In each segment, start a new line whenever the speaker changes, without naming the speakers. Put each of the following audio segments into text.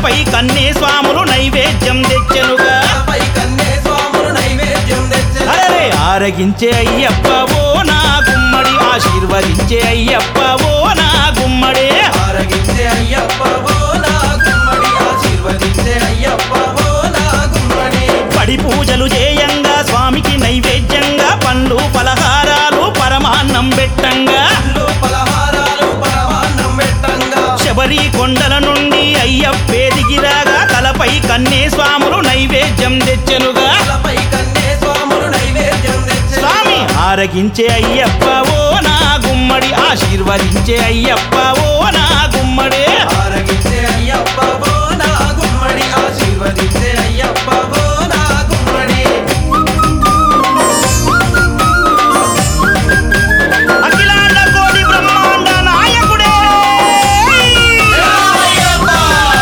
తలపై కన్నే స్వాములు నైవేద్యం తెచ్చెనుగా
తలపై కన్నే స్వాములు నైవేద్యం తెచ్చెను.
అరే ఆరగించే అయ్యప్ప ఓ నా గుమ్మడి ఆశీర్వదించే అయ్యప్ప ఓ నా గుమ్మడే
ఆరగించే అయ్యప్ప ఓ నా గుమ్మడి ఆశీర్వదించే అయ్యప్ప ఓ నా గుమ్మడి
పడి పూజలు చేయంగా స్వామికి నైవేద్యంగా పండ్లు పలహారాలు పరమాన్నం పెట్టంగా
పండ్లు, పలహారాలు పరమాన్నం పెట్టంగా
శబరి కొండల నుండి అయ్యప్పే దిగిరాగా తలపై కన్నే స్వాములు నైవేద్యం తెచ్చెనుగా
తలపై కన్నే స్వాములు నైవేద్యం తెచ్చెను.
స్వామి ఆరగించే అయ్యప్ప ఓ నా గుమ్మడి ఆశీర్వదించే అయ్యప్ప ఓ నా గుమ్మడే
ఆరగించే అయ్యప్ప ఓ నా గుమ్మడి ఆశీర్వదించే అయ్యప్ప ఓ నా గుమ్మడి
అఖిలాండ కోటి బ్రహ్మాండ నాయకుడే
అయ్యప్ప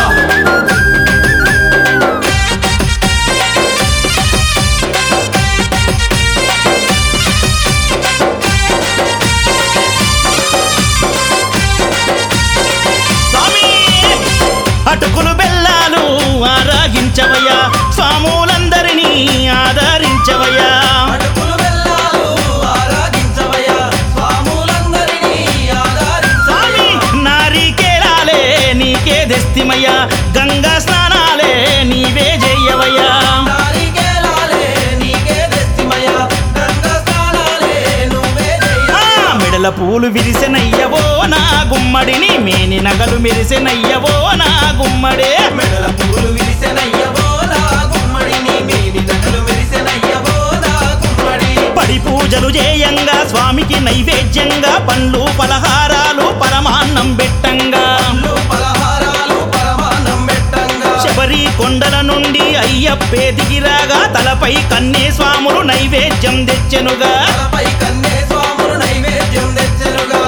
స్వామి అటుకులు బెల్లాలు ఆరాగించవయ్యా స్వాములందరినీ ఆదరించవయ్యా
అటుకులు బెల్లాలు ఆరాధించవయ్యా స్వాములందరినీ ఆదరించవయ్యా
స్వామి నారికేలాలే నీకే దెస్తిమయ్యా గంగా స్నానాలే నీవే చెయ్యవయ్యా
నారికేలాలే నీకే తెస్తిమయ్యా గంగా స్నానాలే నువ్వే
ఆ,
చెయ్యా
మెడల పూలు విరిసెనయ్యవో నా గుమ్మడిని మేని నగలు మెరిసెనయ్యవో నా గుమ్మడే
మెడల పూలు విరిసెనయ్యవో నా గుమ్మడి నీ మేని నగలు మెరిసెనయ్యవో నా గుమ్మడి
పడి పూజలు చేయంగా స్వామికి నైవేద్యంగా పండ్లు పలహారాలు పరమాన్నం పెట్టంగా
పండ్లు, పలహారాలు పరమాన్నం పెట్టంగా
శబరి కొండల నుండి అయ్యప్పే దిగిరాగా తలపై కన్నే స్వాములు నైవేద్యం తెచ్చెనుగా
తలపై కన్నే స్వాములు నైవేద్యం తెచ్చెనుగా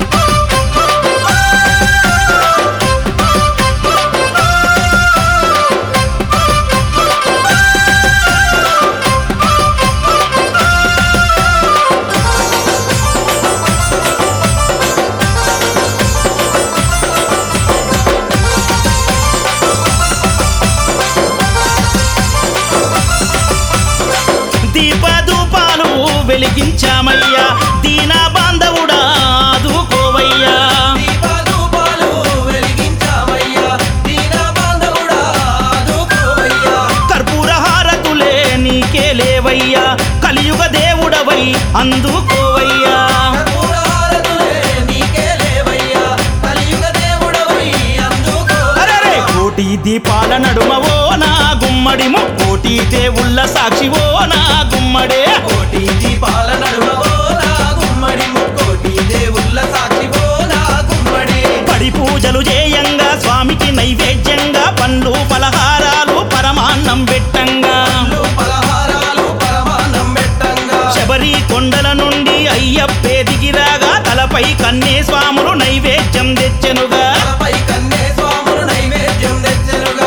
దీపధూపాలు వెలిగించామయ్యా దీనా బాంధవుడా ఆదుకోవయ్యా
దీపధూపాలు వెలిగించావయ్యా దీన బాంధవుడా ఆదుకోవయ్యా
కర్పూర హారతులే నీకే లేవయ్యా కలియుగ దేవుడవై అందుకోవయ్యా
కర్పూర హారతులే నీకే లేవయ్యా కలియుగ దేవుడవై అందుకో
అరెరే కోటి దీపాల నడుమవో నా గుమ్మడి ముక్కోటి దేవుళ్ళ సాక్షివో నా గుమ్మడే
కోటి దీపాల నడుమవో నా గుమ్మడి ముక్కోటి దేవుళ్ళ సాక్షివో నా గుమ్మడి
పడి పూజలు చేయంగా స్వామికి నైవేద్యంగా పండ్లు పలహారాలు పరమాన్నం పెట్టంగా
పండ్లు, పలహారాలు పరమాన్నం పెట్టంగా
శబరి కొండల నుండి అయ్యప్పే దిగిరాగా తలపై కన్నే స్వాములు నైవేద్యం తెచ్చెనుగా
తలపై కన్నే స్వాములు నైవేద్యం తెచ్చెనుగా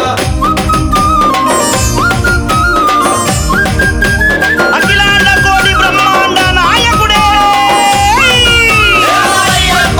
అఖిలాండ కోటి బ్రహ్మాండ నాయకుడే
అయ్యప్ప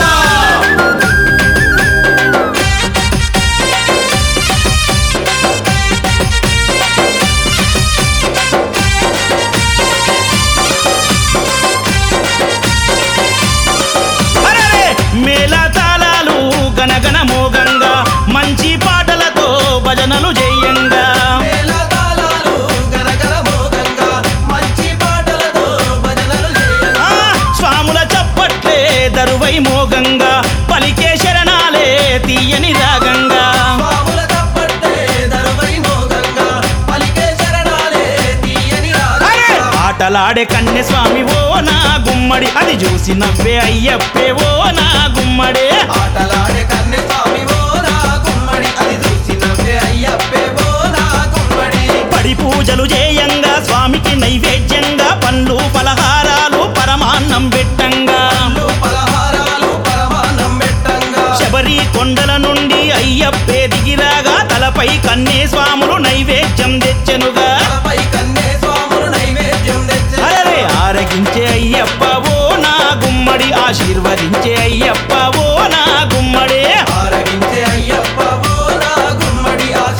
అరెరే మేళ తాళాలు గనగన మోగంగా మంచి పాటలతో భజనలు చేయంగా
మేళతాళాలు గరగర మోగంగా మంచి పాటలతో భజనలు చేయంగా
ఆ, స్వాముల చప్పట్లే దరువై మోగంగా పలికే శరణాలే తీయని రాగంగా
స్వాముల తప్పట్టే దరువై మోగంగా పలికే శరణాలే తీయని
అరే!
రాగంగా
ఆటలాడే కన్నె స్వామి ఓ నా గుమ్మడి అది చూసి నవ్వే అయ్యప్పే ఓ నా గుమ్మడే
ఆటలాడే కన్నె స్వామి ఓ నా గుమ్మడి అది చూసి నవ్వే అయ్యప్పే ఓ నా గుమ్మడి
పడి పూజలు చేయంగా స్వామికి నైవేద్యంగా పండ్లు పలహారాలు పరమాన్నం పెట్టంగా
పండ్లు, పలహారాలు పరమాన్నం పెట్టంగా
శబరి కొండల నుండి అయ్యప్పే దిగిరాగా తలపై కన్నే స్వాములు నైవేద్యం తెచ్చెనుగా
తలపై కన్నే స్వాములు నైవేద్యం తెచ్చెను
అరే ఆరగించే అయ్యప్ప ఓ నా గుమ్మడి ఆశీర్వదించే అయ్యప్ప ఓ నా గుమ్మడే
ఆరగించే అయ్యప్ప ఓ నా గుమ్మడి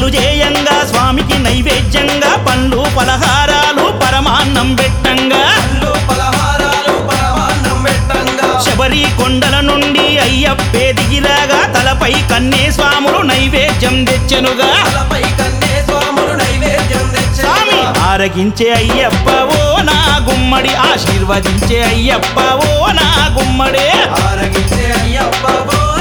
పూజలు చేయంగా స్వామికి నైవేద్యంగా పండ్లు పలహారాలు పరమాన్నం పెట్టంగా
పండ్లు పలహారాలు పరమాన్నం పెట్టంగా
శబరి కొండల నుండి అయ్యప్పే దిగిరాగా తలపై కన్నే స్వాములు నైవేద్యం తెచ్చెనుగా
తలపై కన్నే స్వాములు నైవేద్యం
స్వామి
తెచ్చామి
ఆరగించే అయ్యప్ప ఓ నా గుమ్మడి ఆశీర్వదించే అయ్యప్ప ఓ నా గుమ్మడే
ఆరగించే అయ్యప్ప ఓ